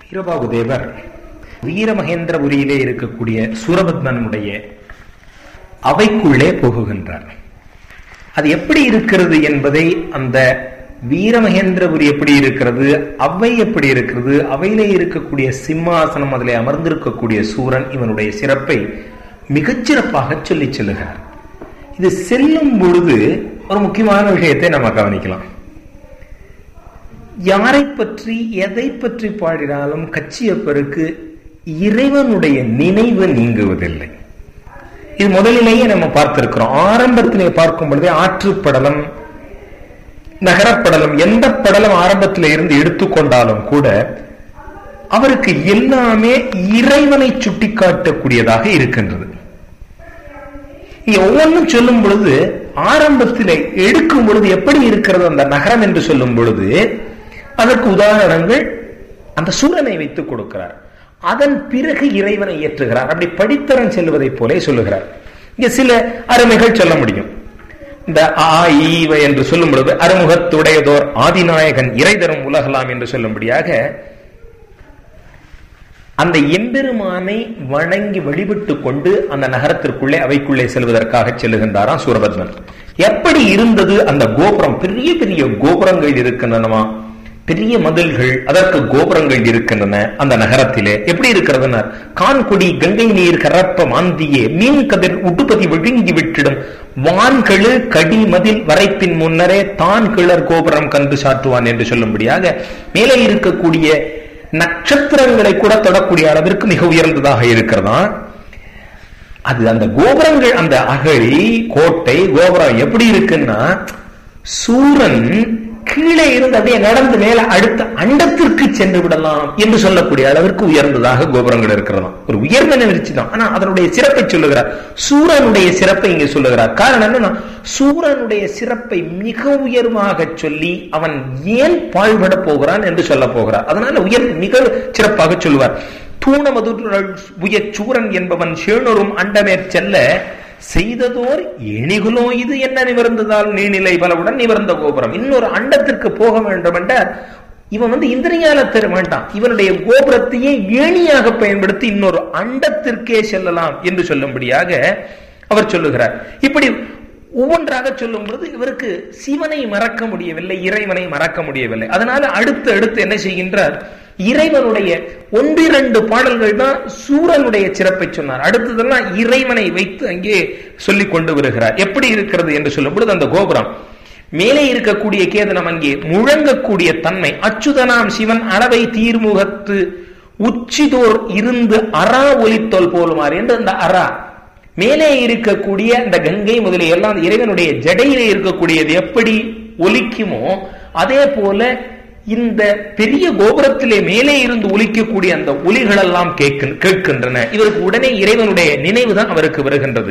வீரபாகு தேவர் வீரமகேந்திரபுரியிலே இருக்கக்கூடிய சூரபத்மனுடைய அவைக்குள்ளே போகுகின்றார் அது எப்படி இருக்கிறது என்பதை அந்த வீரமகேந்திரபுரி எப்படி இருக்கிறது அவை எப்படி இருக்கிறது அவையிலே இருக்கக்கூடிய சிம்மாசனம் அதிலே அமர்ந்திருக்கக்கூடிய சூரன் இவனுடைய சிறப்பை மிகச்சிறப்பாக சொல்லி செல்லுகிறார் இது செல்லும் பொழுது ஒரு முக்கியமான விஷயத்தை நம்ம கவனிக்கலாம் யாரை பற்றி எதை பற்றி பாடினாலும் கச்சியப்பருக்கு இறைவனுடைய நினைவு நீங்குவதில்லை இது முதலிலேயே நம்ம பார்த்திருக்கிறோம் ஆரம்பத்திலே பார்க்கும் பொழுதே ஆற்றுப்படலம் நகரப்படலம் எந்த படலம் ஆரம்பத்தில இருந்து எடுத்துக்கொண்டாலும் கூட அவருக்கு எல்லாமே இறைவனை சுட்டிக்காட்டக்கூடியதாக இருக்கின்றது இங்க ஒவ்வொன்றும் சொல்லும் பொழுது ஆரம்பத்தில் எடுக்கும் பொழுது எப்படி இருக்கிறது அந்த நகரம் என்று சொல்லும் பொழுது அதற்கு உதாரணங்கள் அந்த சூரனை வைத்துக் கொடுக்கிறார் அதன் பிறகு இறைவனை ஏற்றுகிறார் அப்படி படித்தரன் செல்வதை போலே சொல்லுகிறார் இங்க சில அருமைகள் சொல்ல முடியும் இந்த ஆ ஈவ என்று சொல்லும் பொழுது அருமுகத்துடையதோர் ஆதிநாயகன் இறை தரும் உலகலாம் என்று சொல்லும்படியாக அந்த எம்பெருமானை வணங்கி வழிபட்டு கொண்டு அந்த நகரத்திற்குள்ளே அவைக்குள்ளே செல்வதற்காக செல்லுகின்றாராம் சூரபத்மன் எப்படி இருந்தது அந்த கோபுரம் பெரிய பெரிய கோபுரங்கள் இருக்கின்றனவா பெரிய மதில்கள் அதற்கு கோபுரங்கள் இருக்கின்றன அந்த நகரத்திலே எப்படி இருக்கிறதுனா கான்குடி கங்கை நீர் கரப்ப மாந்தியே மீன் கதிர் உடுபதி விழுங்கி விட்டிடும் வான்களு கடி மதில் வரைப்பின் முன்னரே தான் கிளர் கோபுரம் கண்டு சாற்றுவான் என்று சொல்லும்படியாக மேலே இருக்கக்கூடிய நட்சத்திரங்களை கூட தொடக்கூடிய அளவிற்கு மிக உயர்ந்ததாக இருக்கிறதா அது அந்த கோபுரங்கள் அந்த அகழி கோட்டை கோபுரம் எப்படி இருக்குன்னா சூரன் கீழே இருந்து அப்படியே நடந்து மேல அடுத்த அண்டத்திற்கு சென்று விடலாம் என்று சொல்லக்கூடிய அளவிற்கு உயர்ந்ததாக கோபுரங்கள் இருக்கிறதாம் ஒரு உயர்ந்த நிகழ்ச்சி தான் ஆனா அதனுடைய சிறப்பை சொல்லுகிறார் சூரனுடைய சிறப்பை இங்க சொல்லுகிறார் காரணம் என்னன்னா சூரனுடைய சிறப்பை மிக உயர்வாக சொல்லி அவன் ஏன் பாழ்பட போகிறான் என்று சொல்ல போகிறார் அதனால உயர் மிக சிறப்பாக சொல்லுவார் தூணமதுரல் உய சூரன் என்பவன் சேணரும் அண்டமேற் செல்ல செய்ததோர் எணிகுலோ இது என்ன நிமிர்ந்ததால் நீநிலை பலவுடன் நிமிர்ந்த கோபுரம் இன்னொரு அண்டத்திற்கு போக வேண்டும் என்றால் இவன் வந்து இந்திரியால தர வேண்டாம் இவனுடைய கோபுரத்தையே ஏணியாக பயன்படுத்தி இன்னொரு அண்டத்திற்கே செல்லலாம் என்று சொல்லும்படியாக அவர் சொல்லுகிறார் இப்படி ஒவ்வொன்றாக சொல்லும் பொழுது இவருக்கு சிவனை மறக்க முடியவில்லை இறைவனை மறக்க முடியவில்லை அதனால அடுத்து அடுத்து என்ன செய்கின்றார் இறைவனுடைய ஒன்றிரண்டு பாடல்கள் தான் சூரனுடைய சிறப்பை சொன்னார் அடுத்ததெல்லாம் இறைவனை வைத்து அங்கே சொல்லிக் கொண்டு வருகிறார் எப்படி இருக்கிறது என்று சொல்லும் பொழுது அந்த கோபுரம் மேலே இருக்கக்கூடிய கேதனம் அங்கே முழங்கக்கூடிய தன்மை அச்சுதனாம் சிவன் அளவை தீர்முகத்து உச்சிதோர் இருந்து அரா ஒலித்தோல் போலுமாறு என்று அந்த அரா மேலே இருக்கக்கூடிய அந்த கங்கை முதலிய எல்லாம் இறைவனுடைய ஜடையிலே இருக்கக்கூடியது எப்படி ஒலிக்குமோ அதே போல இந்த பெரிய கோபுரத்திலே மேலே இருந்து ஒலிக்கக்கூடிய அந்த ஒலிகள் எல்லாம் கேட்கின்றன இவருக்கு உடனே இறைவனுடைய நினைவுதான் அவருக்கு வருகின்றது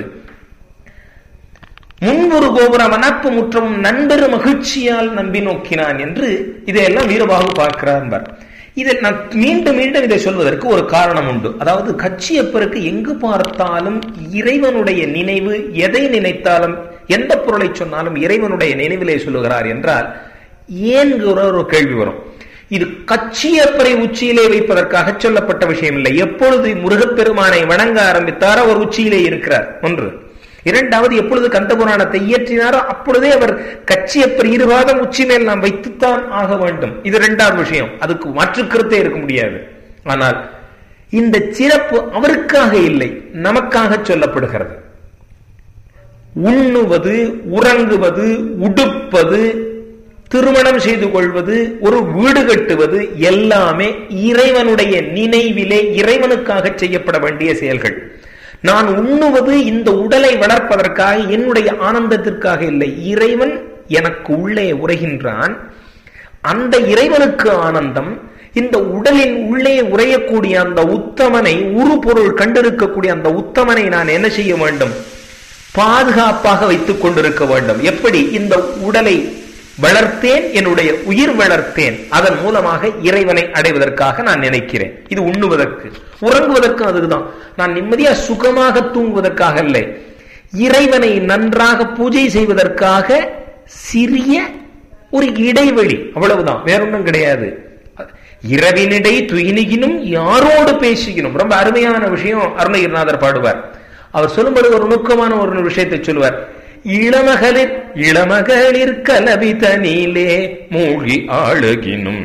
முன்பொரு கோபுரம் அனப்பு முற்றமும் நண்பரு மகிழ்ச்சியால் நம்பி நோக்கினான் என்று இதையெல்லாம் வீரபாகு பார்க்கிறார் இதை நான் மீண்டும் மீண்டும் இதை சொல்வதற்கு ஒரு காரணம் உண்டு அதாவது கட்சியப்பருக்கு எங்கு பார்த்தாலும் இறைவனுடைய நினைவு எதை நினைத்தாலும் எந்த பொருளை சொன்னாலும் இறைவனுடைய நினைவிலே சொல்லுகிறார் என்றால் ஏன்கிற ஒரு கேள்வி வரும் இது கச்சியப்பரை உச்சியிலே வைப்பதற்காக சொல்லப்பட்ட விஷயம் இல்லை எப்பொழுது முருகப்பெருமானை வணங்க ஆரம்பித்தாரோ அவர் உச்சியிலே இருக்கிறார் ஒன்று இரண்டாவது எப்பொழுது கந்த புராணத்தை இயற்றினாரோ அப்பொழுதே அவர் கச்சியப்பர் இருவாதம் உச்சி மேல் நாம் வைத்துத்தான் ஆக வேண்டும் இது இரண்டாவது விஷயம் அதுக்கு மாற்றுக்கருத்தே இருக்க முடியாது ஆனால் இந்த சிறப்பு அவருக்காக இல்லை நமக்காக சொல்லப்படுகிறது உண்ணுவது உறங்குவது உடுப்பது திருமணம் செய்து கொள்வது ஒரு வீடு கட்டுவது எல்லாமே இறைவனுடைய நினைவிலே இறைவனுக்காக செய்யப்பட வேண்டிய செயல்கள் நான் உண்ணுவது இந்த உடலை வளர்ப்பதற்காக என்னுடைய ஆனந்தத்திற்காக இல்லை இறைவன் எனக்கு உள்ளே உரைகின்றான் அந்த இறைவனுக்கு ஆனந்தம் இந்த உடலின் உள்ளே உரையக்கூடிய அந்த உத்தமனை உரு பொருள் கண்டிருக்கக்கூடிய அந்த உத்தமனை நான் என்ன செய்ய வேண்டும் பாதுகாப்பாக வைத்துக் கொண்டிருக்க வேண்டும் எப்படி இந்த உடலை வளர்த்தேன் என்னுடைய உயிர் வளர்த்தேன் அதன் மூலமாக இறைவனை அடைவதற்காக நான் நினைக்கிறேன் இது உண்ணுவதற்கு உறங்குவதற்கு அதுதான் நான் நிம்மதியா சுகமாக தூங்குவதற்காக இல்லை இறைவனை நன்றாக பூஜை செய்வதற்காக சிறிய ஒரு இடைவெளி அவ்வளவுதான் வேறொன்றும் கிடையாது இரவினிடை துயினுகினும் யாரோடு பேசுகினும் ரொம்ப அருமையான விஷயம் அருணகிரிநாதர் பாடுவார் அவர் சொல்லும்போது ஒரு நுட்கமான ஒரு விஷயத்தை சொல்லுவார் இளமகளிர் இளமகளிர் கலவி தனிலே மூழ்கி ஆளுகினும்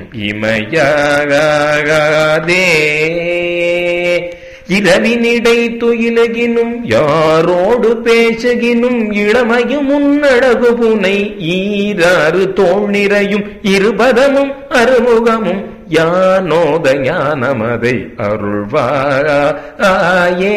இமையாகாதே இரவினிடை துயிலகினும் யாரோடு பேசுகினும் இளமையும் உன்னழகு புனை ஈராறு தோல் நிறையும் இருபதமும் அறுமுகமும் யானோத ஞானமதை அருள்வாயே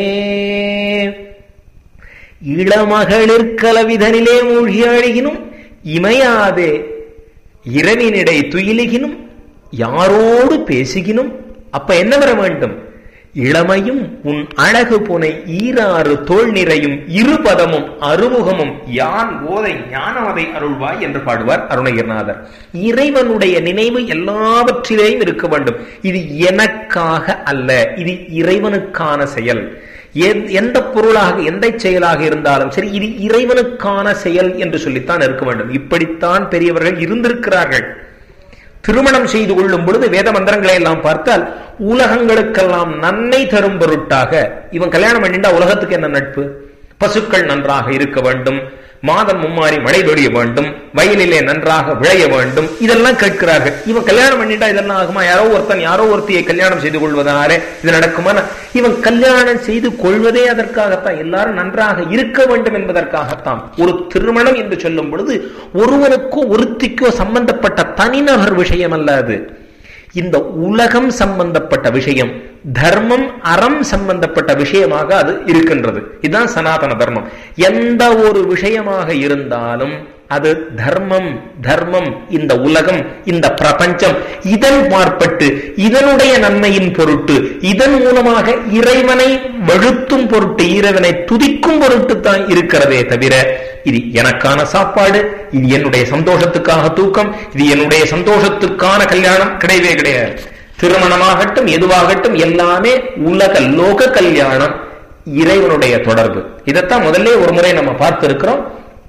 இளமகளிர் கலவிதனிலே மூழ்கி அழுகினும் இமையாதே இரவினிடை துயிலுகினும் யாரோடு பேசுகினும் அப்ப என்ன வர வேண்டும் இளமையும் உன் அழகு புனை ஈராறு தோல் நிறையும் இருபதமும் அறுமுகமும் யான் ஓதை ஞானமதை அருள்வாய் என்று பாடுவார் அருணகிரிநாதர் இறைவனுடைய நினைவு எல்லாவற்றிலேயும் இருக்க வேண்டும் இது எனக்காக அல்ல இது இறைவனுக்கான செயல் எந்த பொருளாக எந்த செயலாக இருந்தாலும் சரி இது இறைவனுக்கான செயல் என்று சொல்லித்தான் இருக்க வேண்டும் இப்படித்தான் பெரியவர்கள் இருந்திருக்கிறார்கள் திருமணம் செய்து கொள்ளும் பொழுது வேத மந்திரங்களை எல்லாம் பார்த்தால் உலகங்களுக்கெல்லாம் நன்மை தரும் பொருட்டாக இவன் கல்யாணம் பண்ணிட்டா உலகத்துக்கு என்ன நட்பு பசுக்கள் நன்றாக இருக்க வேண்டும் மாதம் மும்மாறி மழை பொழிய வேண்டும் வயலிலே நன்றாக விளைய வேண்டும் இதெல்லாம் கேட்கிறார்கள் இவன் கல்யாணம் பண்ணிட்டா இதெல்லாம் ஆகுமா யாரோ ஒருத்தன் யாரோ ஒருத்தியை கல்யாணம் செய்து கொள்வதாலே இது நடக்குமா இவன் கல்யாணம் செய்து கொள்வதே அதற்காகத்தான் எல்லாரும் நன்றாக இருக்க வேண்டும் என்பதற்காகத்தான் ஒரு திருமணம் என்று சொல்லும் பொழுது ஒருவனுக்கோ ஒருத்திக்கோ சம்பந்தப்பட்ட தனிநபர் விஷயம் அல்ல அது இந்த உலகம் சம்பந்தப்பட்ட விஷயம் தர்மம் அறம் சம்பந்தப்பட்ட விஷயமாக அது இருக்கின்றது இதுதான் சனாதன தர்மம் எந்த ஒரு விஷயமாக இருந்தாலும் அது தர்மம் தர்மம் இந்த உலகம் இந்த பிரபஞ்சம் இதன் பார்ப்பட்டு இதனுடைய நன்மையின் பொருட்டு இதன் மூலமாக இறைவனை வழுத்தும் பொருட்டு இறைவனை துதிக்கும் பொருட்டு தான் இருக்கிறதே தவிர இது எனக்கான சாப்பாடு இது என்னுடைய சந்தோஷத்துக்காக தூக்கம் இது என்னுடைய சந்தோஷத்துக்கான கல்யாணம் கிடையவே கிடையாது திருமணமாகட்டும் எதுவாகட்டும் எல்லாமே உலக லோக கல்யாணம் இறைவனுடைய தொடர்பு இதைத்தான் முதல்ல ஒரு முறை நம்ம பார்த்திருக்கிறோம்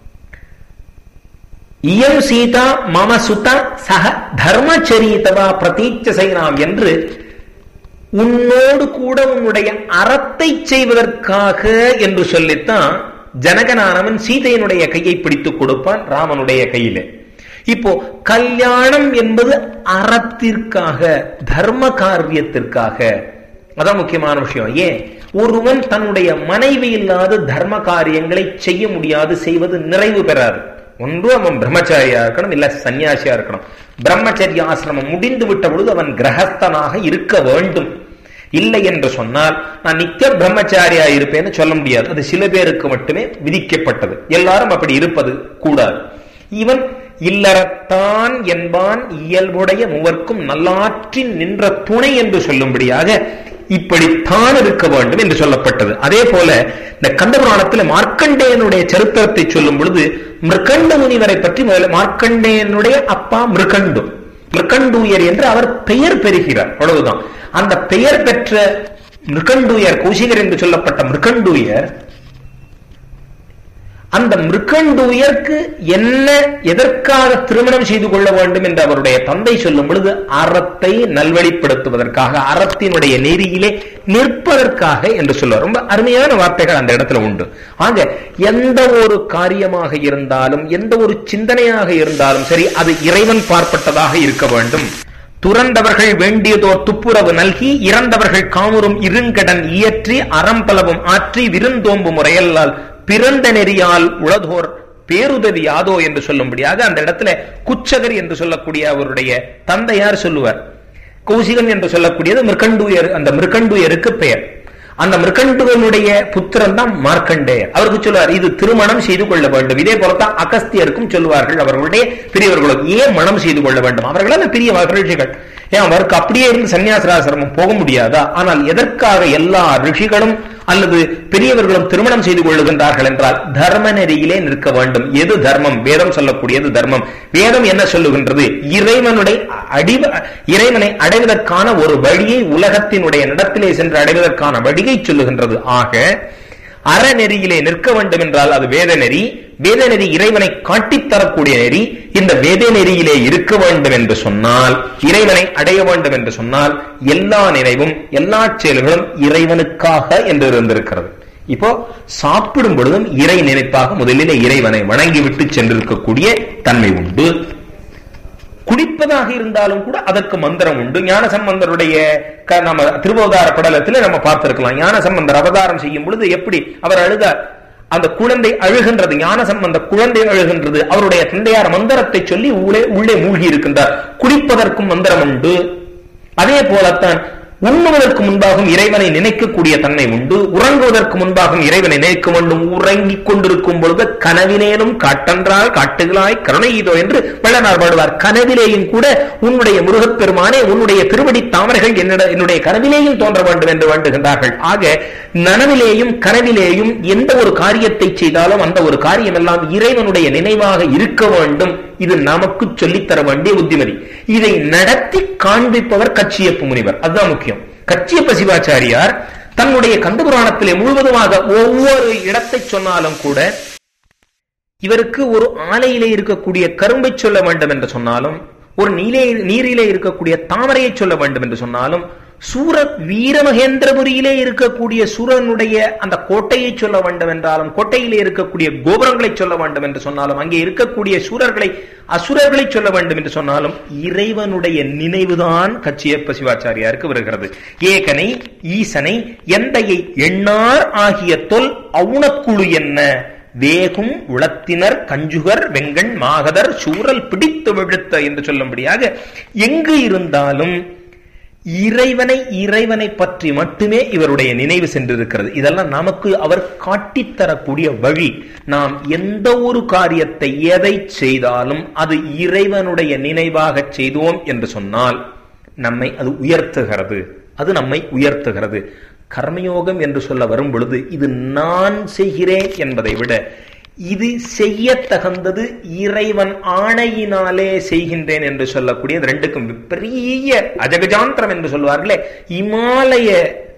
இயம் சீதா மம சுத சக தர்மச்சரீதவா பிரதீட்ச செய்யலாம் என்று உன்னோடு கூட உன்னுடைய அறத்தை செய்வதற்காக என்று சொல்லித்தான் ஜனகனானவன் சீதையினுடைய கையை பிடித்துக் கொடுப்பான் ராமனுடைய கையில இப்போ கல்யாணம் என்பது அறத்திற்காக தர்ம காரியத்திற்காக அதான் முக்கியமான விஷயம் ஏன் ஒருவன் தன்னுடைய மனைவி இல்லாத தர்ம காரியங்களை செய்ய முடியாது செய்வது நிறைவு பெறாது ஒன்று அவன் பிரம்மச்சாரியா இருக்கணும் இல்ல சன்னியாசியா இருக்கணும் பிரம்மச்சரிய ஆசிரமம் முடிந்து விட்ட பொழுது அவன் கிரகஸ்தனாக இருக்க வேண்டும் இல்லை என்று சொன்னால் நான் நித்திய பிரம்மச்சாரியா இருப்பேன்னு சொல்ல முடியாது அது சில பேருக்கு மட்டுமே விதிக்கப்பட்டது எல்லாரும் அப்படி இருப்பது கூடாது இவன் இல்லறத்தான் என்பான் இயல்புடைய மூவர்க்கும் நல்லாற்றின் நின்ற துணை என்று சொல்லும்படியாக இப்படித்தான் இருக்க வேண்டும் என்று சொல்லப்பட்டது அதே போல இந்த கந்தபுராணத்துல மார்க்கண்டேயனுடைய சரித்திரத்தை சொல்லும் பொழுது மிருகண்ட முனிவரை பற்றி முதல்ல மார்க்கண்டேயனுடைய அப்பா மிருகண்டு மிருகண்டூயர் என்று அவர் பெயர் பெறுகிறார் அவ்வளவுதான் அந்த பெயர் பெற்ற மிருகண்டூயர் கௌசிகர் என்று சொல்லப்பட்ட மிருகண்டூயர் அந்த மிருகண்டூயருக்கு என்ன எதற்காக திருமணம் செய்து கொள்ள வேண்டும் என்று அவருடைய தந்தை சொல்லும் பொழுது அறத்தை நல்வழிப்படுத்துவதற்காக அறத்தினுடைய நெறியிலே நிற்பதற்காக என்று சொல்லுவார் ரொம்ப அருமையான வார்த்தைகள் அந்த இடத்துல உண்டு ஆக எந்த ஒரு காரியமாக இருந்தாலும் எந்த ஒரு சிந்தனையாக இருந்தாலும் சரி அது இறைவன் பார்ப்பட்டதாக இருக்க வேண்டும் துறந்தவர்கள் வேண்டியதோர் துப்புரவு நல்கி இறந்தவர்கள் காமுறும் இருங்கடன் இயற்றி அறம்பலவும் ஆற்றி விருந்தோம்பு முறையல்லால் பிறந்த நெறியால் உளதோர் பேருதவி யாதோ என்று சொல்லும்படியாக அந்த இடத்துல குச்சகர் என்று சொல்லக்கூடிய அவருடைய தந்தையார் சொல்லுவார் கௌசிகன் என்று சொல்லக்கூடியது மிருகண்டூயர் அந்த மிருகண்டூயருக்கு பெயர் அந்த மிருகண்டுவனுடைய புத்திரன் தான் மார்க்கண்டேயர் அவருக்கு சொல்லுவார் இது திருமணம் செய்து கொள்ள வேண்டும் இதே போலத்தான் அகஸ்தியருக்கும் சொல்லுவார்கள் அவர்களுடைய பெரியவர்களும் ஏன் மனம் செய்து கொள்ள வேண்டும் அவர்கள் அந்த பெரிய மகிழ்ச்சிகள் ஏன் அவருக்கு அப்படியே இருந்து சன்னியாசராசிரமம் போக முடியாதா ஆனால் எதற்காக எல்லா ரிஷிகளும் அல்லது பெரியவர்களும் திருமணம் செய்து கொள்ளுகின்றார்கள் என்றால் தர்ம நெறியிலே நிற்க வேண்டும் எது தர்மம் வேதம் சொல்லக்கூடியது தர்மம் வேதம் என்ன சொல்லுகின்றது இறைவனுடைய அடிவ இறைவனை அடைவதற்கான ஒரு வழியை உலகத்தினுடைய நடத்திலே சென்று அடைவதற்கான வழியை சொல்லுகின்றது ஆக அறநெறியிலே நிற்க வேண்டும் என்றால் அது வேத நெறி வேத நெறி இறைவனை காட்டித் தரக்கூடிய நெறி இந்த வேத நெறியிலே இருக்க வேண்டும் என்று சொன்னால் இறைவனை அடைய வேண்டும் என்று சொன்னால் எல்லா நினைவும் எல்லா செயல்களும் இறைவனுக்காக என்று இருந்திருக்கிறது இப்போ சாப்பிடும் பொழுதும் இறை நினைப்பாக முதலிலே இறைவனை வணங்கிவிட்டு சென்றிருக்கக்கூடிய தன்மை உண்டு குடிப்பதாக இருந்தாலும் கூட அதற்கு மந்திரம் உண்டு ஞானசம்பந்தருடைய க- நம்ம திருவோதார படலத்தில் நம்ம பார்த்திருக்கலாம் ஞானசம்பந்தர் அவதாரம் செய்யும் பொழுது எப்படி அவர் அழுதார் அந்த குழந்தை அழுகின்றது ஞானசம்பந்த குழந்தை அழுகின்றது அவருடைய தந்தையார் மந்திரத்தை சொல்லி உள்ளே உள்ளே மூழ்கி இருக்கின்றார் குடிப்பதற்கும் மந்திரம் உண்டு அதே போலத்தான் உண்ணுவதற்கு முன்பாகவும் இறைவனை நினைக்கக்கூடிய தன்மை உண்டு உறங்குவதற்கு முன்பாகவும் இறைவனை நினைக்க வேண்டும் உறங்கிக் கொண்டிருக்கும் பொழுது கனவினேனும் காட்டன்றால் காட்டுகளாய் கருணை இதோ என்று வள்ளனார் பாடுவார் கனவிலேயும் கூட உன்னுடைய முருகப்பெருமானே உன்னுடைய திருவடி தாமரைகள் என்னிட என்னுடைய கனவிலேயும் தோன்ற வேண்டும் என்று வேண்டுகின்றார்கள் ஆக நனவிலேயும் கனவிலேயும் எந்த ஒரு காரியத்தை செய்தாலும் அந்த ஒரு காரியம் எல்லாம் இறைவனுடைய நினைவாக இருக்க வேண்டும் இது நமக்கு சொல்லித்தர வேண்டிய புத்திமதி இதை நடத்தி காண்பிப்பவர் கச்சியப்ப முனிவர் அதுதான் முக்கியம் கச்சியப்ப சிவாச்சாரியார் தன்னுடைய கந்தபுராணத்திலே முழுவதுமாக ஒவ்வொரு இடத்தை சொன்னாலும் கூட இவருக்கு ஒரு ஆலையிலே இருக்கக்கூடிய கரும்பை சொல்ல வேண்டும் என்று சொன்னாலும் ஒரு நீலே நீரிலே இருக்கக்கூடிய தாமரையை சொல்ல வேண்டும் என்று சொன்னாலும் சூர வீரமகேந்திரபுரியிலே இருக்கக்கூடிய சூரனுடைய அந்த கோட்டையை சொல்ல வேண்டும் என்றாலும் கோட்டையிலே இருக்கக்கூடிய கோபுரங்களை சொல்ல வேண்டும் என்று சொன்னாலும் அங்கே இருக்கக்கூடிய சூரர்களை அசுரர்களை சொல்ல வேண்டும் என்று சொன்னாலும் இறைவனுடைய நினைவுதான் கச்சியப்ப சிவாச்சாரியாருக்கு வருகிறது ஏகனை ஈசனை எந்தையை எண்ணார் ஆகிய தொல் அவுணக்குழு என்ன வேகும் உளத்தினர் கஞ்சுகர் வெங்கண் மாகதர் சூரல் பிடித்து விழுத்த என்று சொல்லும்படியாக எங்கு இருந்தாலும் இறைவனை இறைவனை பற்றி மட்டுமே இவருடைய நினைவு சென்றிருக்கிறது இதெல்லாம் நமக்கு அவர் காட்டித்தரக்கூடிய வழி நாம் எந்த ஒரு காரியத்தை எதை செய்தாலும் அது இறைவனுடைய நினைவாக செய்தோம் என்று சொன்னால் நம்மை அது உயர்த்துகிறது அது நம்மை உயர்த்துகிறது கர்மயோகம் என்று சொல்ல வரும் பொழுது இது நான் செய்கிறேன் என்பதை விட இது செய்ய தகுந்தது இறைவன் ஆணையினாலே செய்கின்றேன் என்று சொல்லக்கூடிய ரெண்டுக்கும் பெரிய அஜகஜாந்திரம் என்று சொல்வார்களே இமாலய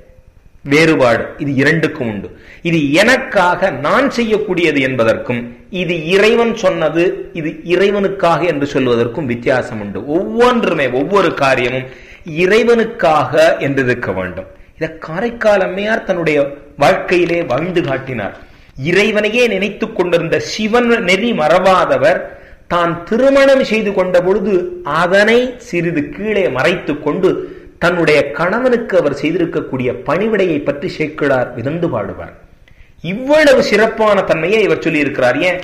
வேறுபாடு இது இரண்டுக்கும் உண்டு இது எனக்காக நான் செய்யக்கூடியது என்பதற்கும் இது இறைவன் சொன்னது இது இறைவனுக்காக என்று சொல்வதற்கும் வித்தியாசம் உண்டு ஒவ்வொன்றுமே ஒவ்வொரு காரியமும் இறைவனுக்காக என்று இருக்க வேண்டும் இதை காரைக்கால் அம்மையார் தன்னுடைய வாழ்க்கையிலே வாழ்ந்து காட்டினார் இறைவனையே நினைத்துக் கொண்டிருந்த சிவன் நெறி மறவாதவர் தான் திருமணம் செய்து கொண்ட பொழுது அதனை சிறிது கீழே மறைத்துக் கொண்டு தன்னுடைய கணவனுக்கு அவர் செய்திருக்கக்கூடிய பணிவிடையை பற்றி சேக்கிழார் விருந்து பாடுவார் இவ்வளவு சிறப்பான தன்மையை இவர் சொல்லி இருக்கிறார் ஏன்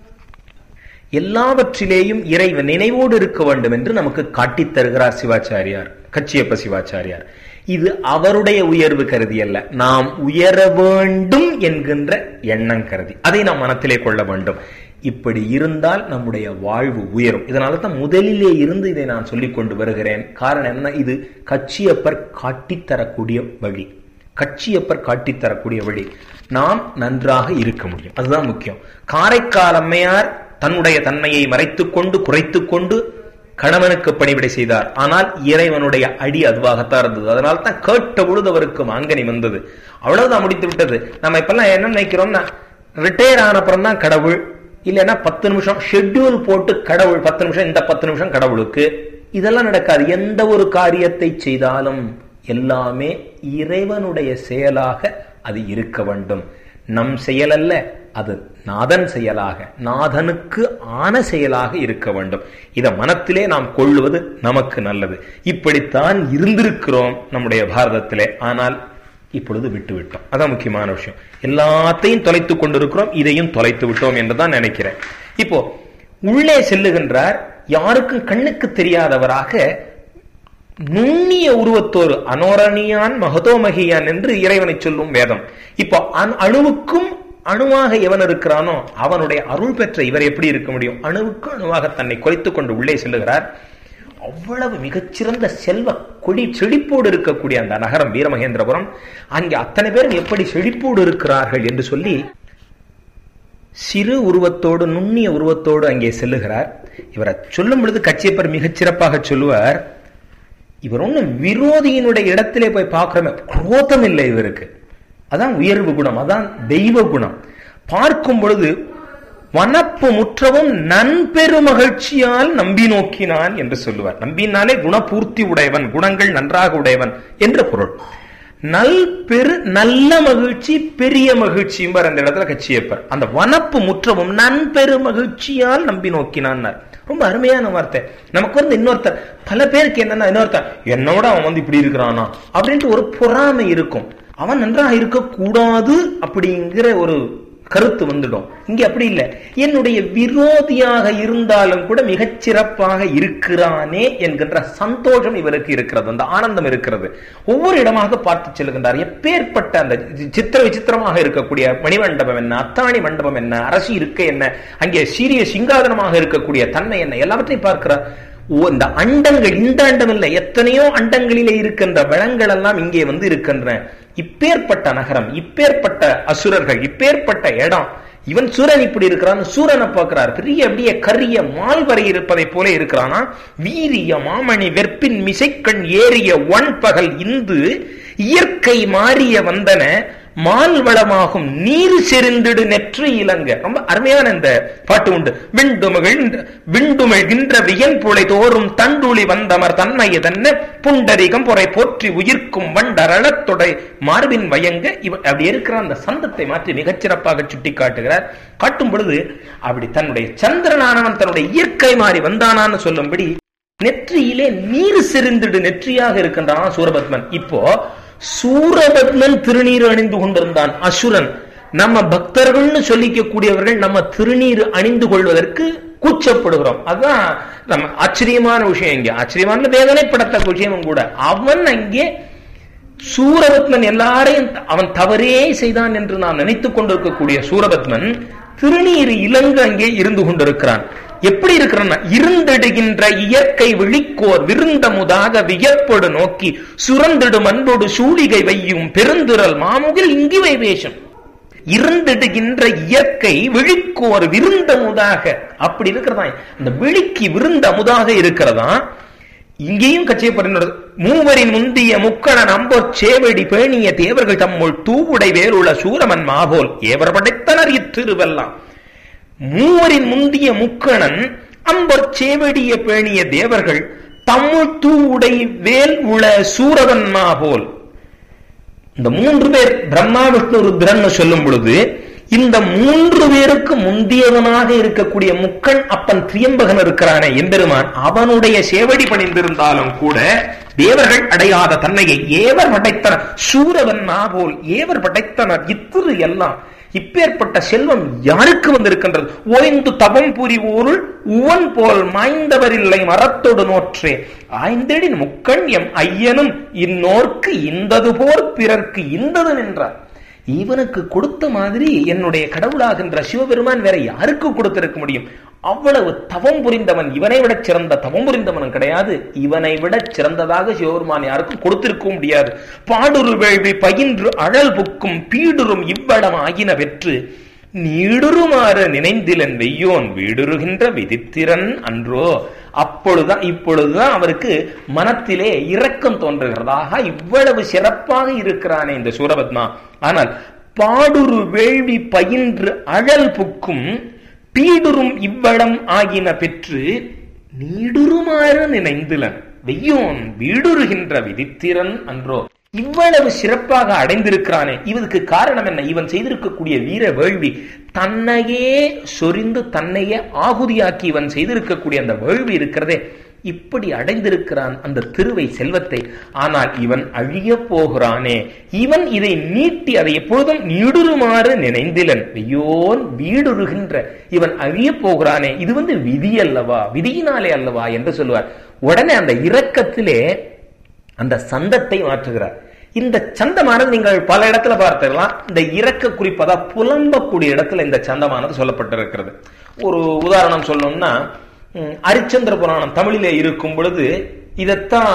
எல்லாவற்றிலேயும் இறைவன் நினைவோடு இருக்க வேண்டும் என்று நமக்கு காட்டித் தருகிறார் சிவாச்சாரியார் கச்சியப்ப சிவாச்சாரியார் இது அவருடைய உயர்வு கருதி அல்ல நாம் உயர வேண்டும் என்கின்ற எண்ணம் கருதி அதை நாம் மனத்திலே கொள்ள வேண்டும் இப்படி இருந்தால் நம்முடைய வாழ்வு உயரும் இதனால தான் முதலிலே இருந்து இதை நான் சொல்லிக் கொண்டு வருகிறேன் காரணம் என்ன இது கச்சியப்பர் காட்டித்தரக்கூடிய வழி கட்சியப்பர் காட்டித்தரக்கூடிய வழி நாம் நன்றாக இருக்க முடியும் அதுதான் முக்கியம் காரைக்கால் அம்மையார் தன்னுடைய தன்மையை மறைத்துக் கொண்டு குறைத்துக் கொண்டு கணவனுக்கு பணிவிடை செய்தார் ஆனால் இறைவனுடைய அடி அதுவாகத்தான் இருந்தது அதனால தான் கேட்ட பொழுது அவருக்கு மாங்கனி வந்தது அவ்வளவுதான் முடித்து விட்டது நம்ம இப்பெல்லாம் என்ன நினைக்கிறோம்னா ரிட்டையர் ஆனப்புறம் தான் கடவுள் இல்லைன்னா பத்து நிமிஷம் ஷெட்யூல் போட்டு கடவுள் பத்து நிமிஷம் இந்த பத்து நிமிஷம் கடவுளுக்கு இதெல்லாம் நடக்காது எந்த ஒரு காரியத்தை செய்தாலும் எல்லாமே இறைவனுடைய செயலாக அது இருக்க வேண்டும் நம் செயல் அல்ல அது நாதன் செயலாக நாதனுக்கு ஆன செயலாக இருக்க வேண்டும் இதை மனத்திலே நாம் கொள்ளுவது நமக்கு நல்லது இப்படித்தான் இருந்திருக்கிறோம் நம்முடைய பாரதத்திலே ஆனால் இப்பொழுது விட்டு விட்டோம் அதான் முக்கியமான விஷயம் எல்லாத்தையும் தொலைத்து கொண்டிருக்கிறோம் இதையும் தொலைத்து விட்டோம் என்றுதான் நினைக்கிறேன் இப்போ உள்ளே செல்லுகின்றார் யாருக்கும் கண்ணுக்கு தெரியாதவராக நுண்ணிய உருவத்தோடு அனோரணியான் மகதோமகியான் என்று இறைவனை சொல்லும் வேதம் இப்போ அணுவுக்கும் அணுவாக எவன் இருக்கிறானோ அவனுடைய அருள் பெற்ற இவர் எப்படி இருக்க முடியும் அணுவுக்கு அணுவாக தன்னை குறைத்துக் கொண்டு உள்ளே செல்லுகிறார் அவ்வளவு மிகச்சிறந்த செல்வ கொடி செழிப்போடு இருக்கக்கூடிய அந்த நகரம் வீரமகேந்திரபுரம் அங்கே அத்தனை பேரும் எப்படி செழிப்போடு இருக்கிறார்கள் என்று சொல்லி சிறு உருவத்தோடு நுண்ணிய உருவத்தோடு அங்கே செல்லுகிறார் இவரை சொல்லும் பொழுது கச்சியப்பர் மிகச்சிறப்பாக சொல்லுவார் இவர் ஒன்றும் விரோதியினுடைய இடத்திலே போய் பார்க்கிறோமே குரோதம் இல்லை இவருக்கு அதான் உயர்வு குணம் அதான் தெய்வ குணம் பார்க்கும் பொழுது வனப்பு முற்றவும் நன்பெரு மகிழ்ச்சியால் நம்பி நோக்கினான் என்று சொல்லுவார் நம்பினாலே குணபூர்த்தி உடையவன் குணங்கள் நன்றாக உடையவன் என்ற பொருள் நல் பெரு நல்ல மகிழ்ச்சி பெரிய மகிழ்ச்சியும் அந்த இடத்துல கட்சியப்பர் அந்த வனப்பு முற்றவும் நன்பெரு மகிழ்ச்சியால் நம்பி நோக்கினான் ரொம்ப அருமையான வார்த்தை நமக்கு வந்து இன்னொருத்தர் பல பேருக்கு என்னன்னா இன்னொருத்தர் என்னோட அவன் வந்து இப்படி இருக்கிறானா அப்படின்ட்டு ஒரு பொறாமை இருக்கும் அவன் நன்றாக இருக்கக்கூடாது அப்படிங்கிற ஒரு கருத்து வந்துடும் இங்க அப்படி இல்லை என்னுடைய விரோதியாக இருந்தாலும் கூட மிகச் சிறப்பாக இருக்கிறானே என்கின்ற சந்தோஷம் இவருக்கு இருக்கிறது அந்த ஆனந்தம் இருக்கிறது ஒவ்வொரு இடமாக பார்த்து செல்கின்றார் எப்பேற்பட்ட அந்த சித்திர விசித்திரமாக இருக்கக்கூடிய மணிமண்டபம் என்ன அத்தாணி மண்டபம் என்ன அரசி இருக்க என்ன அங்கே சீரிய சிங்காதனமாக இருக்கக்கூடிய தன்மை என்ன எல்லாவற்றையும் பார்க்கிறார் இந்த அண்டங்கள் இந்த அண்டம் இல்லை எத்தனையோ அண்டங்களிலே இருக்கின்ற வளங்கள் எல்லாம் இங்கே வந்து இருக்கின்றன இப்பேற்பட்ட நகரம் இப்பேற்பட்ட அசுரர்கள் இப்பேற்பட்ட இடம் இவன் சூரன் இப்படி இருக்கிறான் சூரனை பார்க்கிறார் பெரிய அப்படியே கரிய மால்வரை இருப்பதை போல இருக்கிறானா வீரிய மாமணி வெற்பின் மிசைக்கண் ஏறிய ஒன் பகல் இந்து இயற்கை மாறிய வந்தன மால் வளமாகும் நீர் செறிந்திடு நெற்றி இலங்க ரொம்ப அருமையான இந்த பாட்டு உண்டு விண்டுமகிழ் விண்டுமிழ்கின்ற வியன் புலை தோறும் தண்டுளி வந்தமர் தன்மைய தன்ன புண்டரிகம் பொறை போற்றி உயிர்க்கும் வண்டரளத்தொடை மார்பின் வயங்க இவ அப்படி இருக்கிற அந்த சந்தத்தை மாற்றி மிகச்சிறப்பாக சுட்டி காட்டுகிறார் காட்டும் பொழுது அப்படி தன்னுடைய சந்திரனானவன் தன்னுடைய இயற்கை மாறி வந்தானான்னு சொல்லும்படி நெற்றியிலே நீர் செறிந்திடு நெற்றியாக இருக்கின்றான் சூரபத்மன் இப்போ சூரபத்மன் திருநீர் அணிந்து கொண்டிருந்தான் அசுரன் நம்ம பக்தர்கள்னு சொல்லிக்க கூடியவர்கள் நம்ம திருநீர் அணிந்து கொள்வதற்கு கூச்சப்படுகிறோம் அதுதான் நம்ம ஆச்சரியமான விஷயம் இங்க ஆச்சரியமான வேதனைப்படத்தக்க விஷயமும் கூட அவன் அங்கே சூரபத்மன் எல்லாரையும் அவன் தவறே செய்தான் என்று நாம் நினைத்துக் கொண்டிருக்கக்கூடிய சூரபத்மன் திருநீர் இலங்கு அங்கே இருந்து கொண்டிருக்கிறான் எப்படி இருக்கிறான் இருந்திடுகின்ற இயற்கை விழிக்கோர் விருந்தமுதாக வியப்பொடு நோக்கி சுரந்திடும் அன்போடு சூழிகை வையும் பெருந்திரல் மாமுகில் இங்கிவை வேஷம் இருந்திடுகின்ற இயற்கை விழிக்கோர் விருந்தமுதாக அப்படி இருக்கிறதா அந்த விழிக்கு விருந்தமுதாக இருக்கிறதா இங்கேயும் கச்சைப்படுகிறது மூவரின் முந்திய முக்கணன் அம்போர் சேவடி பேணிய தேவர்கள் தம்முள் தூவுடை வேலுள்ள சூரமன் மாபோல் ஏவர் படைத்தனர் இத்திருவெல்லாம் மூவரின் முந்திய முக்கணன் அம்பர் சேவடிய பேணிய தேவர்கள் தம்முள் தூவுடை வேல் உள சூரவன்மா போல் இந்த மூன்று பேர் பிரம்மா விஷ்ணு ருத்ரன் சொல்லும் பொழுது இந்த மூன்று பேருக்கு முந்தியவனாக இருக்கக்கூடிய முக்கண் அப்பன் திரியம்பகன் இருக்கிறானே எம்பெருமான் அவனுடைய சேவடி பணிந்திருந்தாலும் கூட தேவர்கள் அடையாத தன்மையை ஏவர் படைத்தனர் சூரவன் போல் ஏவர் படைத்தனர் இத்திரு எல்லாம் இப்பேற்பட்ட செல்வம் யாருக்கு வந்திருக்கின்றது ஓய்ந்து தபம் புரிவோருள் உவன் போல் மாய்ந்தவர் இல்லை மரத்தோடு நோற்றே ஆய்ந்தடின் முக்கண் எம் ஐயனும் இந்நோர்க்கு இந்தது போர் பிறர்க்கு இந்தது நின்றார் இவனுக்கு கொடுத்த மாதிரி என்னுடைய கடவுளாகின்ற சிவபெருமான் வேற யாருக்கு கொடுத்திருக்க முடியும் அவ்வளவு தவம் புரிந்தவன் இவனை விட சிறந்த தவம் புரிந்தவனும் கிடையாது இவனை விட சிறந்ததாக சிவபெருமான் யாருக்கும் கொடுத்திருக்க முடியாது பாடுரு வேள்வி பயின்று அழல் புக்கும் பீடுரும் இவ்வளம் ஆகின வெற்று நீடுருமாறு நினைந்திலன் வெய்யோன் வீடுருகின்ற விதித்திறன் அன்றோ அப்பொழுதுதான் இப்பொழுதுதான் அவருக்கு மனத்திலே இரக்கம் தோன்றுகிறதாக இவ்வளவு சிறப்பாக இருக்கிறானே இந்த சூரபத்மா ஆனால் பாடுரு வேள்வி பயின்று அழல் புக்கும் பீடுரும் இவ்வளம் ஆகின பெற்று நீடுருமாறு நினைந்திலன் வெய்யோன் வீடுருகின்ற விதித்திறன் அன்றோ இவ்வளவு சிறப்பாக அடைந்திருக்கிறானே இவனுக்கு காரணம் என்ன இவன் செய்திருக்கக்கூடிய வீர வேள்வி தன்னையே சொரிந்து தன்னையே ஆகுதியாக்கி இவன் செய்திருக்கக்கூடிய அந்த வேள்வி இருக்கிறதே இப்படி அடைந்திருக்கிறான் அந்த திருவை செல்வத்தை ஆனால் இவன் அழிய போகிறானே இவன் இதை நீட்டி அதை எப்பொழுதும் நீடுருமாறு நினைந்திலன் ஐயோன் வீடுருகின்ற இவன் அழிய போகிறானே இது வந்து விதி அல்லவா விதியினாலே அல்லவா என்று சொல்லுவார் உடனே அந்த இரக்கத்திலே அந்த சந்தத்தை மாற்றுகிறார் இந்த சந்தமானது நீங்கள் பல இடத்துல பார்த்துக்கலாம் இந்த இறக்க குறிப்பதா புலம்பக்கூடிய இடத்துல இந்த சந்தமானது சொல்லப்பட்டிருக்கிறது ஒரு உதாரணம் சொல்லணும்னா அரிச்சந்திர புராணம் தமிழிலே இருக்கும் பொழுது இதைத்தான்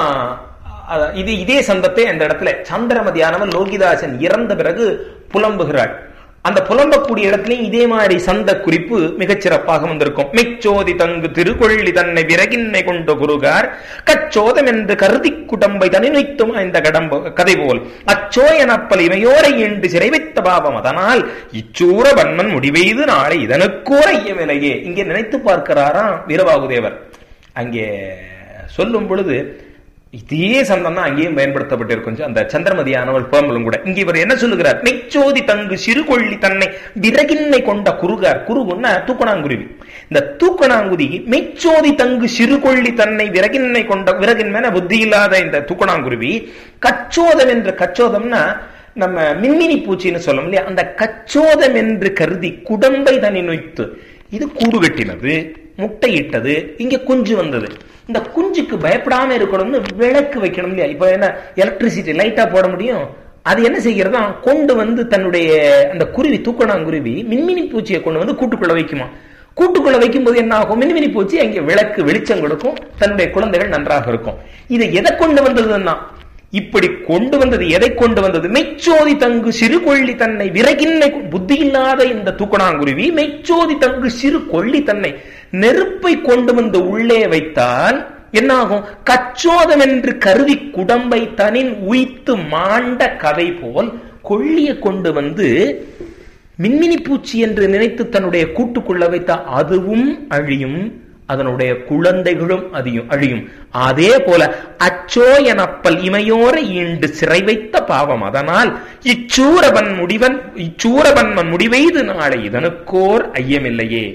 இது இதே சந்தத்தை அந்த இடத்துல சந்திரமதியானவன் லோகிதாசன் இறந்த பிறகு புலம்புகிறாள் அந்த புலம்பக்கூடிய இடத்துலயும் இதே மாதிரி சந்த குறிப்பு மிகச்சிறப்பாக வந்திருக்கும் மெச்சோதி தங்கு திருக்கொள்ளி தன்னை விறகின்னை கொண்ட குருகார் கச்சோதம் என்று கருதி குடம்பை தனி வைத்துமா இந்த கடம்ப கதை போல் அச்சோ எனப்பல் இமையோரை என்று சிறை வைத்த பாவம் அதனால் இச்சூர வன்மன் முடிவெய்து நாளை இதனுக்கோர் ஐயமில்லையே இங்கே நினைத்து பார்க்கிறாராம் வீரபாகுதேவர் அங்கே சொல்லும் பொழுது இதே சந்தம் தான் அங்கேயும் பயன்படுத்தப்பட்டிருக்கும் அந்த சந்திரமதியானவள் புலம்பலும் கூட இங்க இவர் என்ன சொல்லுகிறார் மெச்சோதி தங்கு சிறு கொள்ளி தன்னை விறகின்னை கொண்ட குருகார் குருகுன்னா தூக்கணாங்குருவி இந்த தூக்கணாங்குதி மெச்சோதி தங்கு சிறு கொள்ளி தன்னை விறகின்னை கொண்ட விறகின் மேல புத்தி இல்லாத இந்த தூக்கணாங்குருவி கச்சோதம் என்ற கச்சோதம்னா நம்ம மின்மினி பூச்சின்னு சொல்லும் இல்லையா அந்த கச்சோதம் என்று கருதி குடம்பை தனி நொய்த்து இது கூடு கட்டினது முட்டையிட்டது இங்க குஞ்சு வந்தது இந்த குஞ்சுக்கு பயப்படாம இருக்கணும்னு விளக்கு வைக்கணும் இல்லையா இப்ப என்ன எலக்ட்ரிசிட்டி லைட்டா போட முடியும் அது என்ன செய்கிறதா கொண்டு வந்து தன்னுடைய அந்த குருவி தூக்கணாங்குருவி மின்மினி பூச்சியை கொண்டு வந்து கூட்டுக்குள்ள வைக்குமா கூட்டுக்குள்ள வைக்கும்போது என்ன ஆகும் மின்மினி பூச்சி அங்கே விளக்கு வெளிச்சம் கொடுக்கும் தன்னுடைய குழந்தைகள் நன்றாக இருக்கும் இதை எதை கொண்டு வந்ததுன்னா இப்படி கொண்டு வந்தது எதை கொண்டு வந்தது மெச்சோதி தங்கு சிறு கொள்ளி தன்னை விறகின்னை புத்தி இல்லாத இந்த தூக்கணாங்குருவி மெச்சோதி தங்கு சிறு கொள்ளி தன்னை நெருப்பை கொண்டு வந்து உள்ளே வைத்தால் என்னாகும் கச்சோதம் என்று கருதி குடம்பை தனின் உய்த்து மாண்ட கதை போல் கொள்ளிய கொண்டு வந்து மின்மினி பூச்சி என்று நினைத்து தன்னுடைய கூட்டுக்குள்ள வைத்த அதுவும் அழியும் அதனுடைய குழந்தைகளும் அதியும் அழியும் அதே போல அச்சோ எனப்பல் இமையோரை ஈண்டு சிறை வைத்த பாவம் அதனால் இச்சூரவன் முடிவன் இச்சூரவன்மன் முடிவெய்து நாளை இதனுக்கோர் ஐயமில்லையே